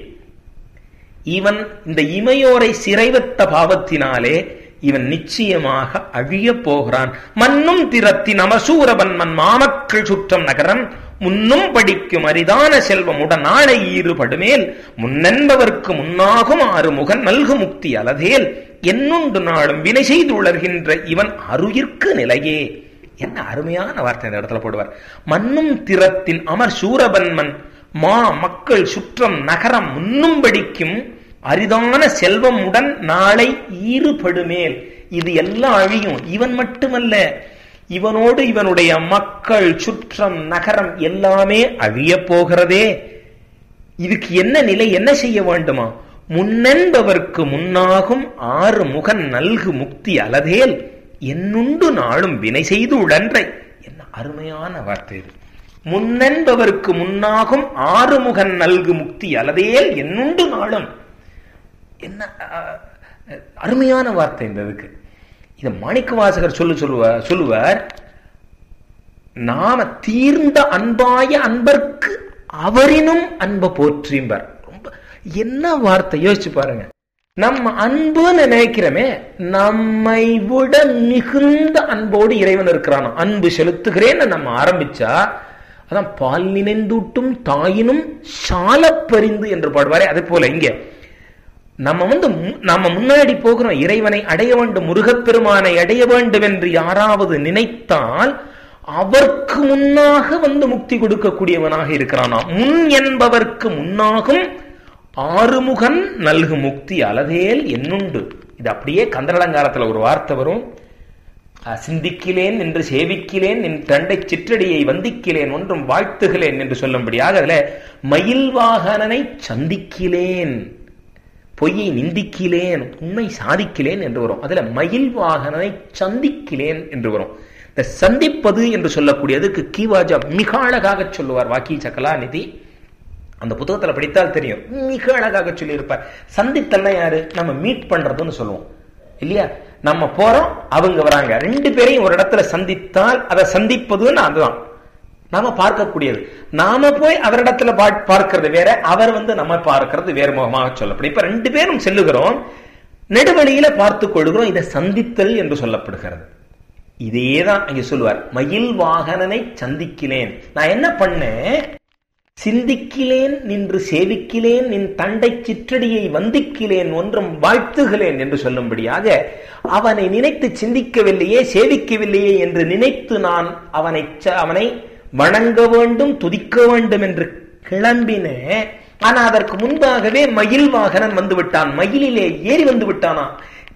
இவன் இந்த இமையோரை சிறைவத்த பாவத்தினாலே இவன் நிச்சயமாக அழிய போகிறான் மண்ணும் திறத்தின் அமசூரவன்மன் மாமக்கள் சுற்றம் நகரம் முன்னும் படிக்கும் அரிதான செல்வம் உடன் நாளை ஈறுபடுமேல் முன்னென்பவர்க்கு முன்னாகும் ஆறு முகன் நல்கு முக்தி அலதேல் என்னுண்டு நாளும் வினை செய்து உளர்கின்ற இவன் அருயிர்க்கு நிலையே என்ன அருமையான வார்த்தை இந்த இடத்துல போடுவார் மண்ணும் திறத்தின் அமர் சூரபன்மன் மா மக்கள் சுற்றம் நகரம் முன்னும் படிக்கும் அரிதான செல்வம் உடன் நாளை ஈறுபடுமேல் இது எல்லாம் அழியும் இவன் மட்டுமல்ல இவனோடு இவனுடைய மக்கள் சுற்றம் நகரம் எல்லாமே அழிய போகிறதே இதுக்கு என்ன நிலை என்ன செய்ய வேண்டுமா முன்னென்பவர்க்கு முன்னாகும் ஆறு முகன் நல்கு முக்தி அலதேல் என்னுண்டு நாளும் வினை செய்து உழன்றை என்ன அருமையான வார்த்தை இது முன்னென்பவர்க்கு முன்னாகும் ஆறுமுகன் நல்கு முக்தி அலதேல் என்னுண்டு நாளும் என்ன அருமையான வார்த்தை இந்த இதுக்கு இத மாணிக்க வாசகர் சொல்லு சொல்லுவார் சொல்லுவார் நாம தீர்ந்த அன்பாய அன்பர்க்கு அவரினும் அன்பை போற்றிம்பார் ரொம்ப என்ன வார்த்தை யோசிச்சு பாருங்க நம்ம அன்புன்னு நினைக்கிறோமே நம்மை விட மிகுந்த அன்போடு இறைவன் இருக்கிறானோ அன்பு செலுத்துகிறேன்னு நம்ம ஆரம்பிச்சா அதான் பால் நினைந்தூட்டும் தாயினும் சால பரிந்து என்று பாடுவாரே அதே போல இங்க நம்ம வந்து நம்ம முன்னாடி போகிறோம் இறைவனை அடைய வேண்டும் முருகப்பெருமானை அடைய வேண்டும் என்று யாராவது நினைத்தால் அவருக்கு முன்னாக வந்து முக்தி கொடுக்கக்கூடியவனாக இருக்கிறானா முன் என்பவர்க்கு முன்னாகும் ஆறுமுகன் நல்கு முக்தி அலதேல் என்னுண்டு இது அப்படியே கந்தரலங்காரத்துல ஒரு வார்த்தை வரும் சிந்திக்கிலேன் என்று சேவிக்கிலேன் என் தண்டை சிற்றடியை வந்திக்கிலேன் ஒன்றும் வாழ்த்துகிறேன் என்று சொல்லும்படியாக அதுல மயில் வாகனனை சந்திக்கிலேன் பொய்யை நிந்திக்கிலேன் உண்மை சாதிக்கிலேன் என்று வரும் அதுல மயில் வாகனனை சந்திக்கிலேன் என்று வரும் இந்த சந்திப்பது என்று சொல்லக்கூடியதுக்கு கீவாஜா மிக அழகாக சொல்லுவார் வாக்கி சகலாநிதி அந்த புத்தகத்துல படித்தால் தெரியும் மிக அழகாக சொல்லியிருப்பார் சந்தித்தல்னா யாரு நம்ம மீட் பண்றதுன்னு சொல்லுவோம் இல்லையா நம்ம போறோம் அவங்க வராங்க ரெண்டு பேரையும் ஒரு இடத்துல சந்தித்தால் அதை சந்திப்பதுன்னு அதுதான் நாம பார்க்கக்கூடியது நாம போய் அவரிடத்துல பார்க்கிறது வேற அவர் வந்து நம்ம பார்க்கிறது வேறு முகமாக சொல்லப்படும் இப்ப ரெண்டு பேரும் செல்லுகிறோம் நெடுவழியில பார்த்து கொள்கிறோம் இதை சந்தித்தல் என்று சொல்லப்படுகிறது இதேதான் இங்க சொல்லுவார் மயில் வாகனனை சந்திக்கிறேன் நான் என்ன பண்ணேன் சிந்திக்கிலேன் நின்று சேவிக்கிலேன் நின் தண்டை சிற்றடியை வந்திக்கிலேன் ஒன்றும் வாழ்த்துகிறேன் என்று சொல்லும்படியாக அவனை நினைத்து சிந்திக்கவில்லையே சேவிக்கவில்லையே என்று நினைத்து நான் அவனை அவனை வணங்க வேண்டும் துதிக்க வேண்டும் என்று கிளம்பினேன் ஆனா அதற்கு முன்பாகவே மயில் வாகனன் வந்து விட்டான் மயிலிலே ஏறி வந்து விட்டானா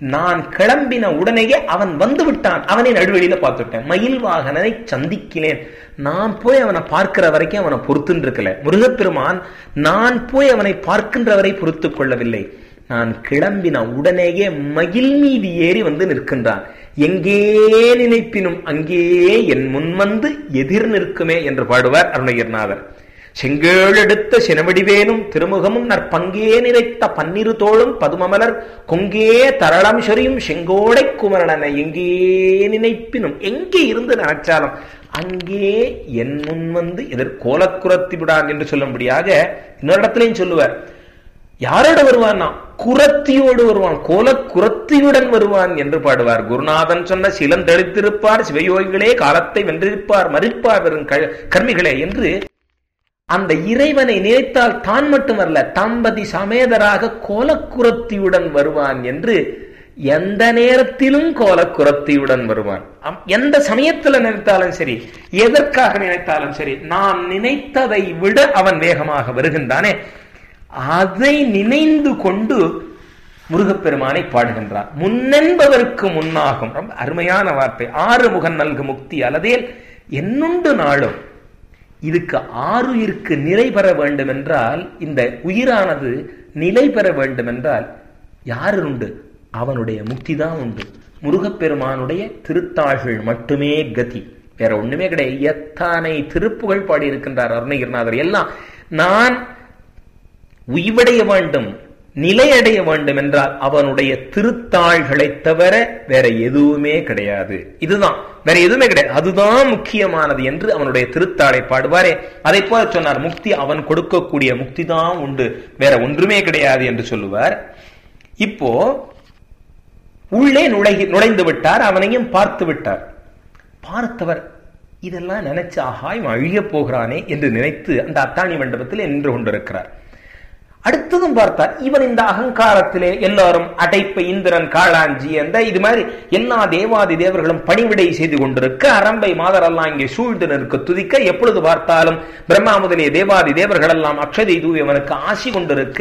நான் கிளம்பின உடனேயே அவன் வந்து விட்டான் அவனை நடுவெளியில பார்த்துட்டேன் மயில் வாகனனை சந்திக்கிறேன் நான் போய் அவனை பார்க்கிற வரைக்கும் அவனை பொறுத்துன்னு இருக்கல முருகப்பெருமான் நான் போய் அவனை பார்க்கின்ற வரை பொறுத்து கொள்ளவில்லை நான் கிளம்பின உடனேயே மகிழ் மீது ஏறி வந்து நிற்கின்றான் எங்கே நினைப்பினும் அங்கே என் முன் வந்து எதிர் நிற்குமே என்று பாடுவார் அருணகிரிநாதர் செங்கேழெடுத்த சினவடிவேனும் திருமுகமும் நற்பங்கே நிறைத்த பன்னிரு தோளும் பதுமமலர் கொங்கே தரளம் சொரியும் செங்கோடை குமரனனை எங்கே நினைப்பினும் எங்கே இருந்து நினைச்சாலும் அங்கே என் முன் வந்து எதிர் கோலக்குரத்தி விடான் என்று சொல்லும்படியாக இன்னொரு இடத்துலையும் சொல்லுவார் யாரோட வருவான்னா குரத்தியோடு வருவான் கோல குரத்தியுடன் வருவான் என்று பாடுவார் குருநாதன் சொன்ன சிலம் தெளித்திருப்பார் சிவயோகிகளே காலத்தை வென்றிருப்பார் மறிப்பார் வெறும் கர்மிகளே என்று அந்த இறைவனை நினைத்தால் தான் மட்டுமல்ல தம்பதி சமேதராக கோலக்குரத்தியுடன் வருவான் என்று எந்த நேரத்திலும் கோலக்குரத்தியுடன் வருவான் எந்த சமயத்துல நினைத்தாலும் சரி எதற்காக நினைத்தாலும் சரி நான் நினைத்ததை விட அவன் வேகமாக வருகின்றானே அதை நினைந்து கொண்டு முருகப்பெருமானை பாடுகின்றார் முன்னென்பதற்கு முன்னாகும் ரொம்ப அருமையான வார்த்தை ஆறு முகன் நல்கு முக்தி அல்லதேல் என்னுண்டு நாளும் இதுக்கு ஆறுயிருக்கு நிலை பெற வேண்டும் என்றால் இந்த உயிரானது நிலை பெற வேண்டும் என்றால் யாரு உண்டு அவனுடைய முக்தி தான் உண்டு முருகப்பெருமானுடைய திருத்தாள்கள் மட்டுமே கதி வேற ஒண்ணுமே கிடையாது எத்தனை திருப்புகள் பாடியிருக்கின்றார் அருணகிரிநாதர் எல்லாம் நான் உய்வடைய வேண்டும் நிலையடைய வேண்டும் என்றால் அவனுடைய திருத்தாள்களை தவிர வேற எதுவுமே கிடையாது இதுதான் வேற எதுவுமே கிடையாது அதுதான் முக்கியமானது என்று அவனுடைய திருத்தாளை பாடுவாரே அதை போல சொன்னார் முக்தி அவன் கொடுக்கக்கூடிய முக்தி தான் உண்டு வேற ஒன்றுமே கிடையாது என்று சொல்லுவார் இப்போ உள்ளே நுழை நுழைந்து விட்டார் அவனையும் பார்த்து விட்டார் பார்த்தவர் இதெல்லாம் நினைச்சு ஆஹா இவன் அழிய போகிறானே என்று நினைத்து அந்த அத்தாணி மண்டபத்தில் நின்று கொண்டிருக்கிறார் அடுத்ததும் பார்த்தார் இவன் இந்த அகங்காரத்திலே எல்லாரும் அடைப்ப இந்திரன் காளாஞ்சி அந்த இது மாதிரி எல்லா தேவாதி தேவர்களும் பணிவிடை செய்து கொண்டிருக்க அரம்பை மாதரெல்லாம் இங்கே சூழ்ந்து நிற்க துதிக்க எப்பொழுது பார்த்தாலும் பிரம்மா முதலிய தேவாதி தேவர்கள் எல்லாம் அக்ஷதை தூவி அவனுக்கு ஆசி கொண்டிருக்க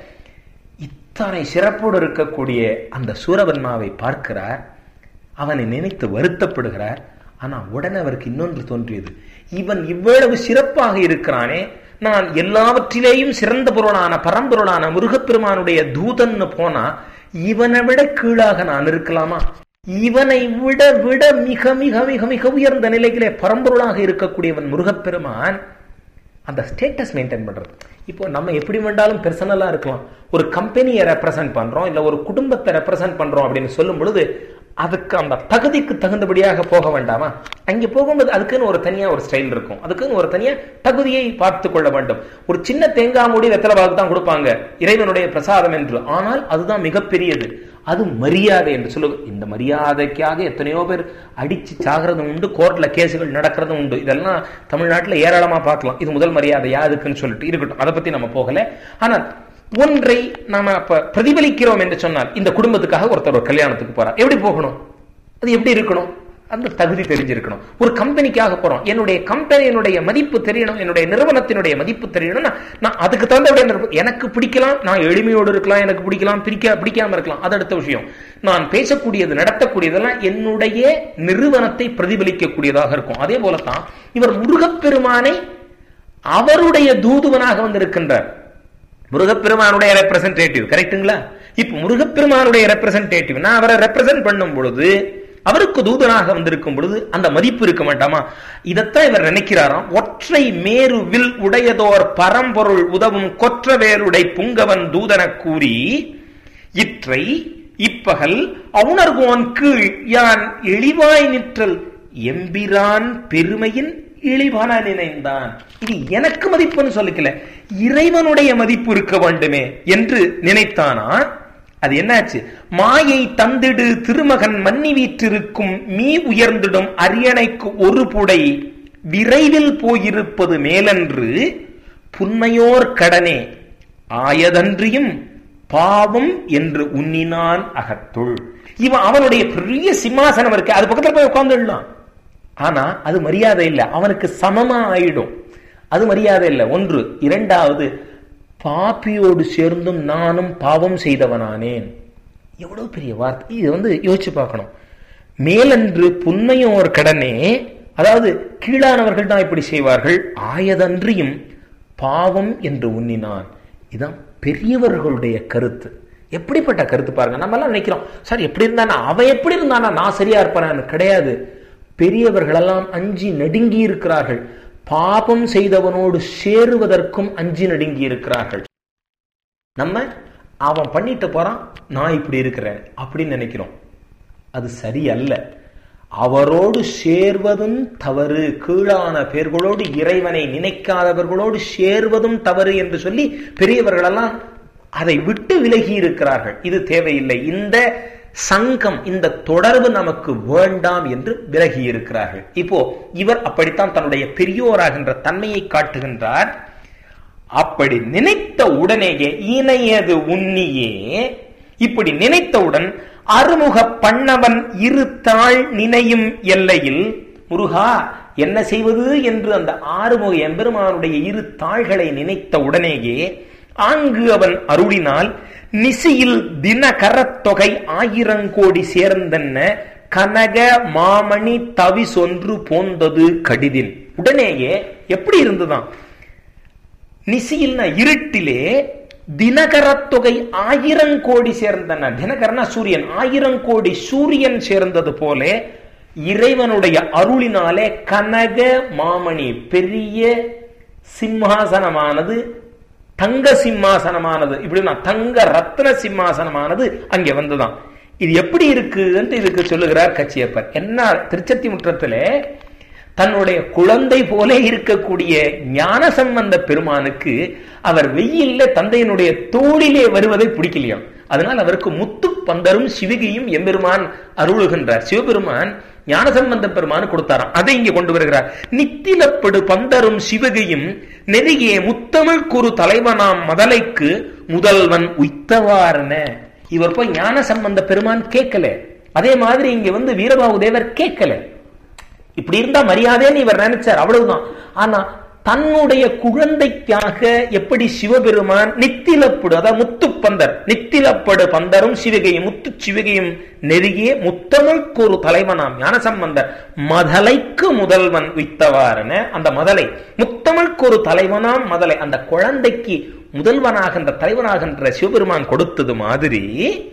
இத்தனை சிறப்போடு இருக்கக்கூடிய அந்த சூரவன்மாவை பார்க்கிறார் அவனை நினைத்து வருத்தப்படுகிறார் ஆனா உடனே அவருக்கு இன்னொன்று தோன்றியது இவன் இவ்வளவு சிறப்பாக இருக்கிறானே நான் எல்லாவற்றிலேயும் சிறந்த பொருளான பரம்பொருளான முருகப்பெருமானுடைய தூதன்னு போனா இவனை விட கீழாக நான் இருக்கலாமா இவனை விட விட மிக மிக மிக மிக உயர்ந்த நிலையிலே பரம்பொருளாக இருக்கக்கூடியவன் முருகப்பெருமான் அந்த ஸ்டேட்டஸ் மெயின்டைன் பண்றது இப்போ நம்ம எப்படி வேண்டாலும் பெர்சனலா இருக்கலாம் ஒரு கம்பெனியை ரெப்ரசென்ட் பண்றோம் இல்ல ஒரு குடும்பத்தை ரெப்ரசென்ட் பண்றோம் அப்படின்னு சொல்லும் பொழுது அதுக்கு அந்த தகுதிக்கு தகுந்தபடியாக போக வேண்டாமா அங்கே போகும்போது அதுக்குன்னு ஒரு தனியா ஒரு ஸ்டைல் இருக்கும் அதுக்குன்னு ஒரு தனியா தகுதியை பார்த்து கொள்ள வேண்டும் ஒரு சின்ன தேங்காய் மூடி வெத்தலை பாகு தான் கொடுப்பாங்க இறைவனுடைய பிரசாதம் என்று ஆனால் அதுதான் மிகப்பெரியது அது மரியாதை என்று சொல்லு இந்த மரியாதைக்காக எத்தனையோ பேர் அடிச்சு சாகிறதும் உண்டு கோர்ட்ல கேஸுகள் நடக்கிறதும் உண்டு இதெல்லாம் தமிழ்நாட்டில் ஏராளமா பார்க்கலாம் இது முதல் மரியாதையா அதுக்குன்னு சொல்லிட்டு இருக்கட்டும் அதை பத்தி நம்ம போகல ஆனால் ஒன்றை நாம அப்ப பிரதிபலிக்கிறோம் என்று சொன்னால் இந்த குடும்பத்துக்காக ஒருத்தர் ஒரு கல்யாணத்துக்கு போறார் எப்படி போகணும் அது எப்படி இருக்கணும் அந்த தகுதி தெரிஞ்சிருக்கணும் ஒரு கம்பெனிக்காக போறோம் என்னுடைய கம்பெனியினுடைய மதிப்பு தெரியணும் என்னுடைய நிறுவனத்தினுடைய மதிப்பு தெரியணும்னா நான் அதுக்கு தகுந்த எனக்கு பிடிக்கலாம் நான் எளிமையோடு இருக்கலாம் எனக்கு பிடிக்கலாம் பிடிக்க பிடிக்காம இருக்கலாம் அது அடுத்த விஷயம் நான் பேசக்கூடியது நடத்தக்கூடியதெல்லாம் என்னுடைய நிறுவனத்தை பிரதிபலிக்கக்கூடியதாக இருக்கும் அதே போலத்தான் இவர் முருகப்பெருமானை அவருடைய தூதுவனாக வந்திருக்கின்றார் முருகப்பெருமானுடைய ரெப்ரசன்டேட்டிவ் கரெக்டுங்களா இப்ப முருகப்பெருமானுடைய ரெப்ரசன்டேட்டிவ் நான் அவரை ரெப்ரசன்ட் பண்ணும் பொழுது அவருக்கு தூதனாக வந்திருக்கும் பொழுது அந்த மதிப்பு இருக்க மாட்டாமா இதத்தான் இவர் நினைக்கிறாராம் ஒற்றை மேரு வில் உடையதோர் பரம்பொருள் உதவும் கொற்றவேருடை புங்கவன் தூதன கூறி இற்றை இப்பகல் அவுணர்கோன் கீழ் யான் எளிவாய் நிற்றல் எம்பிரான் பெருமையின் இழிவான நினைந்தான் இது எனக்கு மதிப்புன்னு சொல்லிக்கல இறைவனுடைய மதிப்பு இருக்க வேண்டுமே என்று நினைத்தானா அது என்னாச்சு மாயை தந்திடு திருமகன் மன்னி வீற்றிருக்கும் மீ உயர்ந்திடும் அரியணைக்கு ஒரு புடை விரைவில் போயிருப்பது மேலன்று புன்மையோர் கடனே ஆயதன்றியும் பாவம் என்று உன்னினான் அகத்துள் இவன் அவனுடைய பெரிய சிம்மாசனம் இருக்கு அது பக்கத்துல போய் உட்காந்துடலாம் ஆனா அது மரியாதை இல்லை அவனுக்கு சமமா ஆயிடும் அது மரியாதை இல்லை ஒன்று இரண்டாவது பாப்பியோடு சேர்ந்தும் நானும் பாவம் செய்தவனானேன் எவ்வளவு பெரிய வார்த்தை இது வந்து யோசிச்சு பார்க்கணும் மேலன்று புன்மையோர் கடனே அதாவது கீழானவர்கள் தான் இப்படி செய்வார்கள் ஆயதன்றியும் பாவம் என்று உண்ணினான் இதான் பெரியவர்களுடைய கருத்து எப்படிப்பட்ட கருத்து பாருங்க நம்ம எல்லாம் நினைக்கிறோம் சார் எப்படி இருந்தானா அவன் எப்படி இருந்தானா நான் சரியா இருப்பானு கிடையாது பெரியவர்களெல்லாம் அஞ்சி நடுங்கி இருக்கிறார்கள் பாபம் செய்தவனோடு சேருவதற்கும் அஞ்சி நடுங்கி இருக்கிறார்கள் நம்ம அவன் பண்ணிட்டு போறான் நான் இப்படி இருக்கிறேன் அப்படின்னு நினைக்கிறோம் அது சரியல்ல அவரோடு சேர்வதும் தவறு கீழான பேர்களோடு இறைவனை நினைக்காதவர்களோடு சேர்வதும் தவறு என்று சொல்லி பெரியவர்களெல்லாம் அதை விட்டு விலகி இருக்கிறார்கள் இது தேவையில்லை இந்த சங்கம் இந்த தொடர்பு நமக்கு வேண்டாம் என்று விலகி இருக்கிறார்கள் இப்போ இவர் அப்படித்தான் தன்னுடைய பெரியோராகின்ற தன்மையை காட்டுகின்றார் அப்படி நினைத்த உடனேயே இணையது உன்னியே இப்படி நினைத்தவுடன் அறுமுக பண்ணவன் இரு தாழ் நினையும் எல்லையில் முருகா என்ன செய்வது என்று அந்த ஆறுமுக எம்பெருமானுடைய இரு தாள்களை நினைத்த உடனேயே ஆங்கு அவன் அருளினால் நிசியில் தினகரத்தொகை ஆயிரங்கோடி சேர்ந்தன்ன கனக மாமணி தவி சொன்று போந்தது கடிதின் உடனேயே எப்படி இருந்துதான் நிசியில்னா இருட்டிலே தினகரத்தொகை ஆயிரம் கோடி சேர்ந்தன தினகரனா சூரியன் ஆயிரம் கோடி சூரியன் சேர்ந்தது போல இறைவனுடைய அருளினாலே கனக மாமணி பெரிய சிம்மாசனமானது தங்க சிம்மாசனமானது இப்படின்னா தங்க ரத்ன சிம்மாசனமானது அங்கே வந்துதான் இது எப்படி இருக்கு என்று இதுக்கு சொல்லுகிறார் கச்சியப்பர் என்ன திருச்சத்தி முற்றத்திலே தன்னுடைய குழந்தை போல இருக்கக்கூடிய ஞான சம்பந்த பெருமானுக்கு அவர் வெயில்ல தந்தையினுடைய தோளிலே வருவதை பிடிக்கலையாம் அதனால் அவருக்கு முத்து பந்தரும் சிவிகையும் எம்பெருமான் அருளுகின்றார் சிவபெருமான் ஞானசம்பந்த பெருமான் கொடுத்தாராம் அதை இங்கே கொண்டு வருகிறார் நித்திலப்படு பந்தரும் சிவகையும் நெருகிய முத்தமிழ் குரு தலைவனாம் மதலைக்கு முதல்வன் உய்த்தவாரன இவர் போய் ஞான சம்பந்த பெருமான் கேட்கல அதே மாதிரி இங்க வந்து வீரபாகு தேவர் கேட்கல இப்படி இருந்தா மரியாதைன்னு இவர் நினைச்சார் அவ்வளவுதான் ஆனா தன்னுடைய குழந்தைக்காக எப்படி சிவபெருமான் நித்திலப்படு அதாவது முத்துப்பந்தர் நித்திலப்படு பந்தரும் சிவகையும் முத்து சிவகையும் நெருகிய முத்தமிழ்க்கு ஒரு தலைவனாம் ஞானசம்பந்தர் மதலைக்கு முதல்வன் வித்தவாரன அந்த மதலை முத்தமிழ்க்கு ஒரு தலைவனாம் மதலை அந்த குழந்தைக்கு முதல்வனாகின்ற தலைவனாகின்ற சிவபெருமான் கொடுத்தது மாதிரி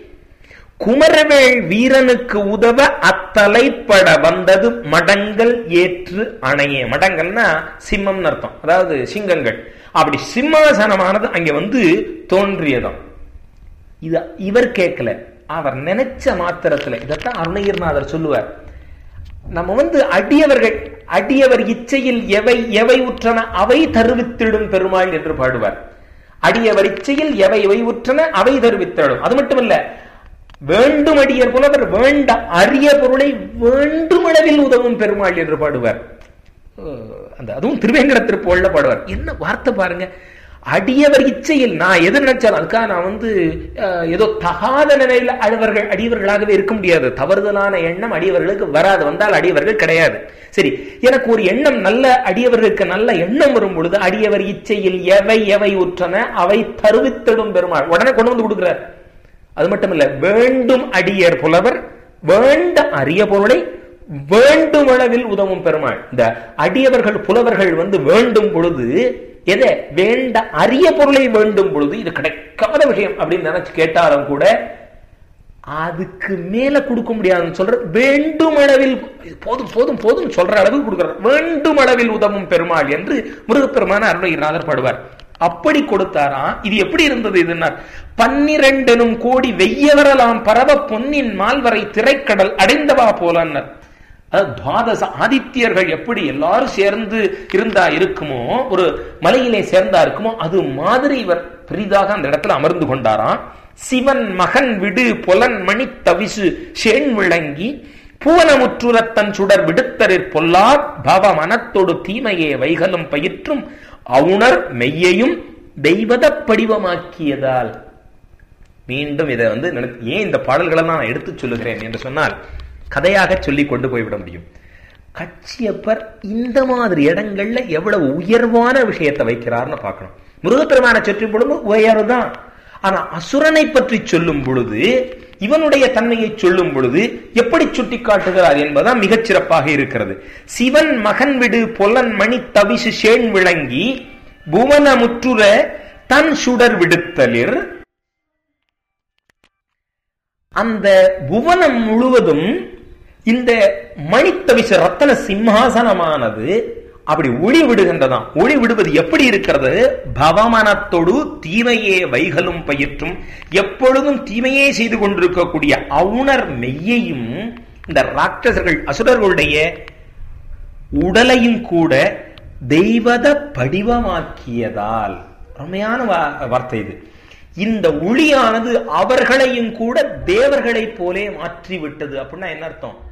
குமரவேள் வீரனுக்கு உதவ அத்தலைப்பட வந்தது மடங்கள் ஏற்று அணைய மடங்கள்னா சிம்மம்னு அர்த்தம் அதாவது சிங்கங்கள் அப்படி சிம்மாசனமானது அங்க வந்து தோன்றியதாம் இது இவர் கேட்கல அவர் நினைச்ச மாத்திரத்துல இதைத்தான் அருணகிரிநாதர் சொல்லுவார் நம்ம வந்து அடியவர்கள் அடியவர் இச்சையில் எவை எவை உற்றன அவை தருவித்திடும் பெருமாள் என்று பாடுவார் அடியவர் இச்சையில் எவை எவை உற்றன அவை தருவித்திடும் அது மட்டுமல்ல வேண்டும் அடியர் புலவர் வேண்ட அரிய பொருளை வேண்டுமளவில் உதவும் பெருமாள் என்று பாடுவார் அந்த அதுவும் திருவேங்கட திருப்போல்ல பாடுவார் என்ன வார்த்தை பாருங்க அடியவர் இச்சையில் நான் எது நினைச்சாலும் அதுக்காக நான் வந்து ஏதோ தகாத நிலையில் அடிவர்கள் அடியவர்களாகவே இருக்க முடியாது தவறுதலான எண்ணம் அடியவர்களுக்கு வராது வந்தால் அடியவர்கள் கிடையாது சரி எனக்கு ஒரு எண்ணம் நல்ல அடியவர்களுக்கு நல்ல எண்ணம் வரும் பொழுது அடியவர் இச்சையில் எவை எவை உற்றன அவை தருவித்திடும் பெருமாள் உடனே கொண்டு வந்து கொடுக்கிறார் அது மட்டும் இல்ல வேண்டும் அடியர் புலவர் வேண்ட அரிய பொருளை வேண்டும் அளவில் உதவும் பெருமாள் இந்த அடியவர்கள் புலவர்கள் வந்து வேண்டும் பொழுது எதை வேண்ட அரிய பொருளை வேண்டும் பொழுது இது கிடைக்காத விஷயம் அப்படின்னு நினைச்சு கேட்டாலும் கூட அதுக்கு மேல கொடுக்க முடியாதுன்னு சொல்ற வேண்டும் அளவில் போதும் போதும் போதும் சொல்ற அளவுக்கு கொடுக்கிறார் வேண்டும் அளவில் உதவும் பெருமாள் என்று முருகப்பெருமான அருணகிரிநாதர் பாடுவார் அப்படி கொடுத்தாராம் இது எப்படி இருந்தது இதுனார் பன்னிரண்டெனும் கோடி வெய்யவரலாம் பரவ பொன்னின் மால்வரை திரைக்கடல் அடைந்தவா போலன்னர் துவாதச ஆதித்யர்கள் எப்படி எல்லாரும் சேர்ந்து இருந்தா இருக்குமோ ஒரு மலையிலே சேர்ந்தா இருக்குமோ அது மாதிரி இவர் பெரிதாக அந்த இடத்துல அமர்ந்து கொண்டாராம் சிவன் மகன் விடு பொலன் மணி தவிசு சேன் விளங்கி பூவனமுற்றுரத்தன் சுடர் விடுத்தரிற் பொல்லார் பவ மனத்தொடு தீமையே வைகலும் பயிற்றும் அவுணர் மெய்யையும் தெய்வத படிவமாக்கியதால் மீண்டும் இதை வந்து ஏன் இந்த பாடல்களெல்லாம் நான் எடுத்து சொல்லுகிறேன் என்று சொன்னால் கதையாக சொல்லி கொண்டு போய்விட முடியும் கச்சியப்பர் இந்த மாதிரி இடங்கள்ல எவ்வளவு உயர்வான விஷயத்தை வைக்கிறார்னு பார்க்கணும் முருகப்பெருமான சுற்றி பொழுது உயர்வு தான் ஆனா அசுரனை பற்றி சொல்லும் பொழுது இவனுடைய தன்மையை சொல்லும் பொழுது எப்படி சுட்டி காட்டுகிறார் என்பதுதான் மிகச் சிறப்பாக இருக்கிறது சிவன் மகன் விடு பொலன் மணி தவிசு சேன் விளங்கி புவன முற்றுர தன் சுடர் விடுத்தலிர் அந்த புவனம் முழுவதும் இந்த மணித்தவிச ரத்தன சிம்ஹாசனமானது அப்படி ஒளி விடுகின்றதாம் ஒளி விடுவது எப்படி இருக்கிறது பவமனத்தொடு தீமையே வைகலும் பயிற்றும் எப்பொழுதும் தீமையே செய்து கொண்டிருக்கக்கூடிய அவுணர் மெய்யையும் இந்த ராட்சசர்கள் அசுரர்களுடைய உடலையும் கூட தெய்வத படிவமாக்கியதால் அருமையான வார்த்தை இது இந்த ஒளியானது அவர்களையும் கூட தேவர்களைப் போலே மாற்றி விட்டது அப்படின்னா என்ன அர்த்தம்